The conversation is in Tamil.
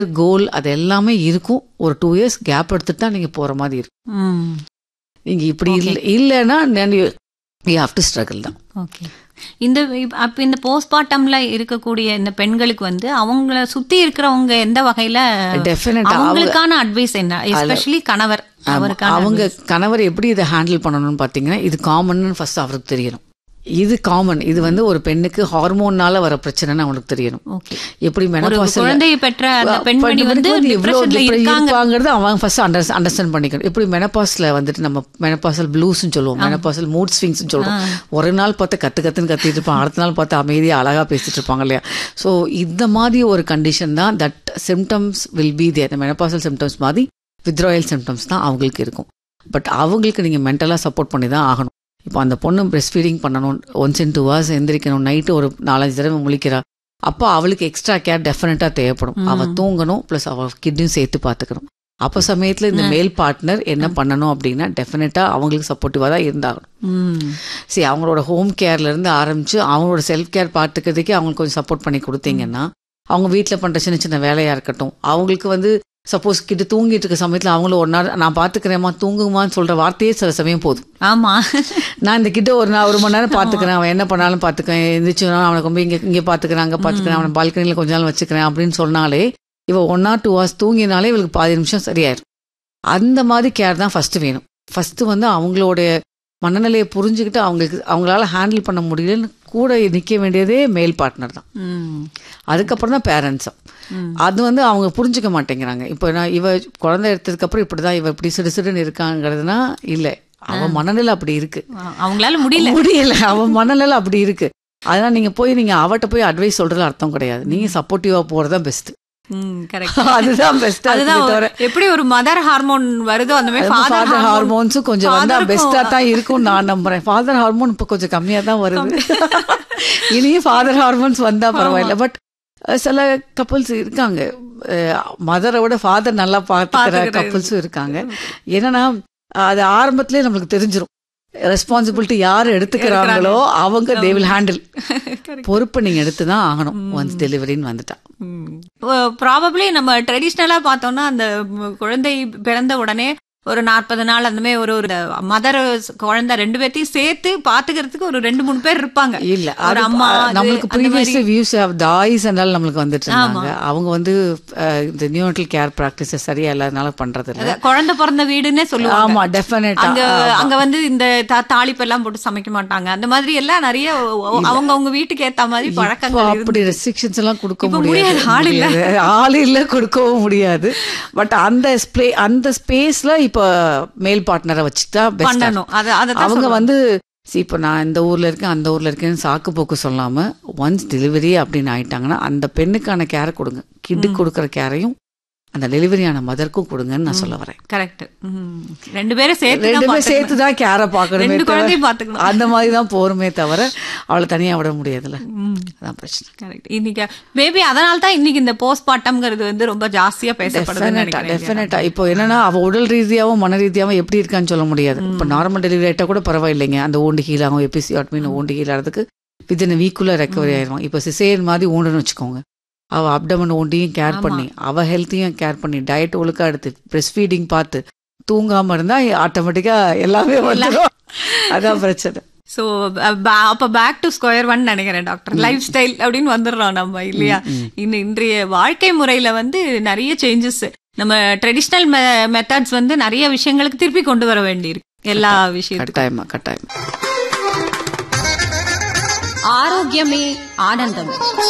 கோல் அது எல்லாமே இருக்கும் ஒரு டூ இயர்ஸ் கேப் எடுத்துட்டு தான் நீங்க போற மாதிரி இருக்கும் ம் நீங்க இப்படி இல்ல இல்லைன்னா யூ ஹாவ் டு ஸ்ட்ரகிள் தான் ஓகே இந்த இப்- அப்ப இந்த போஸ்ட்மார்ட்டம்ல இருக்கக்கூடிய இந்த பெண்களுக்கு வந்து அவங்கள சுத்தி இருக்கிறவங்க எந்த வகையில டெஃபினட்டா அவங்களுக்கான அட்வைஸ் என்ன எஸ்பெஷலி கணவர் அவருக்கான அவங்க கணவர் எப்படி இதை ஹேண்டில் பண்ணணும்னு பாத்தீங்கன்னா இது காமன் ஃபர்ஸ்ட் அவருக்கு தெரியணும் இது காமன் இது வந்து ஒரு பெண்ணுக்கு ஹார்மோன்னால வர பிரச்சனைன்னு அவனுக்கு தெரியணும் ஓகே எப்படி ஒரு மெனபாஸ் குழந்தையை பெற்ற அந்த பெண்மணி வந்து டிப்ரெஷன்ல இருக்காங்க இருப்பாங்கிறது அவன் ஃபர்ஸ்ட் அண்டர்ஸ்டாண்ட் பண்ணிக்கணும் இப்படி மெனபாஸ்ல வந்துட்டு நம்ம மெனபாசல் ப்ளூஸ்னு சொல்லுவோம் மெனபாசல் மூட் ஸ்விங்ஸ் சொல்றோம் ஒரு நாள் பார்த்து கத்து கத்துன்னு கத்திட்டு இருப்பான் அடுத்த நாள் பார்த்து அமைதியா அழகா பேசிட்டு இருப்பாங்க இல்லையா ஸோ இந்த மாதிரி ஒரு கண்டிஷன் தான் that symptoms will be there menopausal symptoms மாதிரி வித்ராயல் சிம்டம்ஸ் தான் அவங்களுக்கு இருக்கும் பட் அவங்களுக்கு நீங்க மென்டலா சப்போர்ட் பண்ணி தான் ஆகணும் இப்போ அந்த பொண்ணு பிரஸ்ட் ஃபீடிங் பண்ணணும் ஒன்ஸ் இன் டூ ஹவர்ஸ் எந்திரிக்கணும் நைட்டு ஒரு நாலஞ்சு தடவை முழிக்கிறா அப்போ அவளுக்கு எக்ஸ்ட்ரா கேர் டெஃபினட்டா தேவைப்படும் அவ தூங்கணும் ப்ளஸ் அவ கிட்டையும் சேர்த்து பார்த்துக்கணும் அப்போ சமயத்துல இந்த மேல் பார்ட்னர் என்ன பண்ணணும் அப்படின்னா டெஃபினட்டா அவங்களுக்கு சப்போர்ட்டிவா தான் இருந்தாகணும் ம். சரி அவங்களோட ஹோம் கேர்ல இருந்து ஆரம்பிச்சு அவங்களோட செல்ஃப் கேர் பார்த்துக்கிறதுக்கே அவங்களுக்கு கொஞ்சம் சப்போர்ட் பண்ணி கொடுத்தீங்கன்னா அவங்க வீட்டில் பண்ற சின்ன சின்ன வேலையா இருக்கட்டும் அவங்களுக்கு வந்து சப்போஸ் கிட்ட தூங்கிட்டு இருக்க சமயத்துல அவங்களும் ஒரு நாள் நான் பாத்துக்கிறேம்மா தூங்குமான்னு சொல்ற வார்த்தையே சில சமயம் போதும் ஆமா நான் இந்த கிட்ட ஒரு நாள் ஒரு மணி நேரம் பாத்துக்கிறேன் அவன் என்ன பண்ணாலும் பாத்துக்கிறேன் எந்திரிச்சுனா அவனை கொண்டு போய் இங்க இங்க பாத்துக்கிறேன் அங்க பாத்துக்கிறேன் அவனை பால்கனில கொஞ்ச நாள் வச்சுக்கிறேன் அப்படின்னு சொன்னாலே இவ ஒன் ஆர் டூ ஹவர்ஸ் தூங்கினாலே இவளுக்கு பாதி நிமிஷம் சரியாயிரும் அந்த மாதிரி கேர் தான் ஃபர்ஸ்ட் வேணும் ஃபர்ஸ்ட் வந்து அவங்களுடைய மனநிலையை புரிஞ்சுக்கிட்டு அவங்களுக்கு அவங்களால ஹேண்டில் பண்ண முடியலன்னு கூட நிக்க வேண்டியதே மேல் பார்ட்னர் தான் ம். அதுக்கப்புறம் தான் பேரண்ட்ஸும் அது வந்து அவங்க புரிஞ்சுக்க மாட்டேங்கிறாங்க இப்போ நான் இவ குழந்தை எடுத்ததுக்கு அப்புறம் இப்படிதான் இவ இப்படி சிடு சிடுன்னு இருக்காங்கிறதுனா இல்ல அவ மனநிலை அப்படி இருக்கு அவங்களால முடியல முடியல அவ மனநிலை அப்படி இருக்கு அதனால நீங்க போய் நீங்க அவட்ட போய் அட்வைஸ் சொல்றது அர்த்தம் கிடையாது நீங்க சப்போர்ட்டிவா போறதா பெஸ்ட் ம், correct. அதுதான் பெஸ்ட் அதுதான் ஒரு- எப்படி ஒரு மதர் ஹார்மோன் வருதோ அந்த மாதிரி ஃபாதர் ஃபாதர் ஹார்மோன்ஸும் கொஞ்சம் வந்தா Father-க்கும் பெஸ்டா தான் இருக்கும் நான் நம்புறேன் ஃபாதர் ஹார்மோன் இப்ப கொஞ்சம் கம்மியா தான் வருது இனியும் ஃபாதர் ஹார்மோன்ஸ் வந்தா பரவாயில்ல பட் சில கப்பல்ஸ் இருக்காங்க மதரை விட ஃபாதர் நல்லா பாத்துக்கிற பாத்துக்கிற கப்பல்ஸும் இருக்காங்க என்னன்னா அது ஆரம்பத்திலே நம்மளுக்கு தெரிஞ்சிரும் ரெஸ்பான்சிபிலிட்டி யார் எடுத்துக்கிறாங்களோ அவங்க தே வில் ஹேண்டில் பொறுப்பை நீங்க எடுத்து தான் ஆகணும் ஒன்ஸ் டெலிவரின்னு வந்துட்டா ப்ராபப்ளி நம்ம ட்ரெடிஷ்னலா பார்த்தோம்னா அந்த ம், குழந்தை பிறந்த உடனே ஒரு நாற்பது நாள் அந்த மாதிரி ஒரு ஒரு மதர் குழந்தை ரெண்டு பேர்த்தையும் சேர்த்து பாத்துக்கிறதுக்கு ஒரு ரெண்டு மூணு பேர் இருப்பாங்க இல்ல ஒரு அது அம்மா ப- அது, நம்மளுக்கு அந்த ப்ரீவியஸ் மாதிரி. வியூஸ் ஆஃப் தாய்ஸ் என்னால நம்மளுக்கு வந்துட்டு இருந்தாங்க அவங்க வந்து அஹ், இந்த நியூனட்டல் கேர் பிராக்டிஸ் சரியா இல்லாதனால பண்றது இல்ல அத குழந்தை பிறந்த வீடுன்னே சொல்லுவாங்க ஆமா டெஃபினட்டா அங்க அங்க வந்து இந்த தா- தாளிப்பெல்லாம் போட்டு சமைக்க மாட்டாங்க அந்த மாதிரி எல்லாம் நிறைய அவங்க அவங்க வீட்டுக்கு ஏத்த மாதிரி இப்போ பழக்கங்கள் இருந்து- அப்படி ரெஸ்ட்ரிக்ஷன்ஸ் எல்லாம் கொடுக்க இப்ப முடியாது முடியாது, ஆள் இல்ல. முடியாது. ஆள் இல்ல கொடுக்கவும் முடியாது பட் அந்த ஸ்ப்ளே அந்த ஸ்பேஸ்ல இப்ப மேல் பார்ட்னரை வச்சுட்டா பெஸ்ட் பண்ணணும் அது அதை அவங்க வந்து see, இப்ப நான் இந்த ஊர்ல இருக்கேன் அந்த ஊர்ல இருக்கேன்னு சாக்கு போக்கு சொல்லாம ஒன்ஸ் டெலிவரி அப்படின்னு ஆயிட்டாங்கன்னா அந்த பெண்ணுக்கான கேரை கொடுங்க கிட்டு கொடுக்குற கேரையும் அந்த டெலிவரியான மதருக்கும் கொடுங்கன்னு நான் சொல்ல வரேன் கரெக்ட் ரெண்டு பேரும் சேர்த்து தான் ரெண்டுமே பாத்துக்கணும். சேர்த்து தான் கேரை பார்க்கணுமே ரெண்டு தவிர குழந்தையும் பாத்துக்கணும் அந்த மாதிரி தான் போருமே தவிர அவளை தனியா விட முடியாதுல்ல அதான் பிரச்சனை கரெக்ட் இன்னைக்கு மேபி அதனால தான் இன்னைக்கு இந்த போஸ்ட்மார்ட்டம்ங்கிறது வந்து ரொம்ப ஜாஸ்தியா பேசப்படுதுன்னு டெஃபினட்டா நினைக்கிறேன் டெஃபினட்டா இப்போ என்னன்னா அவ உடல் ரீதியாவும் மன ரீதியாவும் எப்படி இருக்கான்னு சொல்ல முடியாது இப்போ நார்மல் டெலிவரி ஆயிட்டா கூட பரவாயில்லைங்க அந்த ஊண்டு ஹீல் ஆகும் எபிசியாட்மின் ஊண்டு ஹீல் ஆகிறதுக்கு வித்தின் வீக்குள்ள ரெக்கவரி ஆயிரும் இப்போ சிசேரியன் மாதிரி ஊண்டுன்னு வச்சுக்கோங்க அவ அப்டமன் ஊண்டியும் கேர் பண்ணி அவ ஹெல்த்தையும் கேர் பண்ணி டயட் ஒழுக்கா எடுத்து பிரஸ்ட் ஃபீடிங் பார்த்து தூங்காம இருந்தா ஆட்டோமேட்டிக்கா எல்லாமே வந்துடும் அதான் பிரச்சனை சோ அப்ப பேக் டு ஸ்கொயர் ஒன் நினைக்கிறேன் டாக்டர் லைஃப் ஸ்டைல் அப்படின்னு வந்துடுறோம் நம்ம இல்லையா இன்னும் இன்றைய வாழ்க்கை முறையில வந்து நிறைய சேஞ்சஸ் நம்ம ட்ரெடிஷ்னல் மெத்தட்ஸ் வந்து நிறைய விஷயங்களுக்கு திருப்பி கொண்டு வர வேண்டியிருக்கு எல்லா விஷயத்துக்கும் கட்டாயமா கட்டாயமா ஆரோக்கியமே ஆனந்தம்